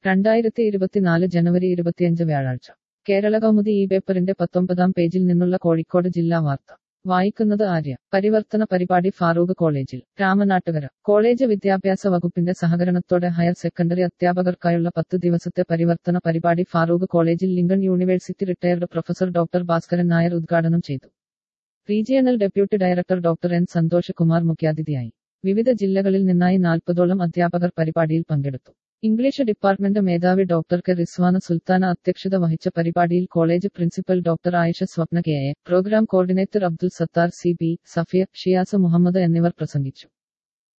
രണ്ടായിരത്തി ഇരുപത്തിനാല് ജനുവരി ഇരുപത്തിയഞ്ച് വ്യാഴാഴ്ച കേരള കൗമുദി ഈ പേപ്പറിന്റെ പത്തൊമ്പതാം പേജിൽ നിന്നുള്ള കോഴിക്കോട് ജില്ലാ വാർത്ത വായിക്കുന്നത് ആര്യ പരിവർത്തന പരിപാടി ഫാറൂഖ് കോളേജിൽ രാമനാട്ടുകര കോളേജ് വിദ്യാഭ്യാസ വകുപ്പിന്റെ സഹകരണത്തോടെ ഹയർ സെക്കൻഡറി അധ്യാപകർക്കായുള്ള പത്ത് ദിവസത്തെ പരിവർത്തന പരിപാടി ഫാറൂഖ് കോളേജിൽ Lincoln university retired professor doctor Bhaskaran Nair ഉദ്ഘാടനം ചെയ്തു regional deputy director doctor N Santhosh Kumar മുഖ്യാതിഥിയായി വിവിധ ജില്ലകളിൽ നിന്നായി നാൽപ്പതോളം അധ്യാപകർ പരിപാടിയിൽ പങ്കെടുത്തു ഇംഗ്ലീഷ് ഡിപ്പാർട്ട്മെന്റ് മേധാവി ഡോക്ടർ കെ റിസ്വാന സുൽത്താന അധ്യക്ഷത വഹിച്ച പരിപാടിയിൽ college principal doctor Ayisha Swapna K A programme coordinator Abdul Sathar C B Safiya Shiyas Muhammad എന്നിവർ പ്രസംഗിച്ചു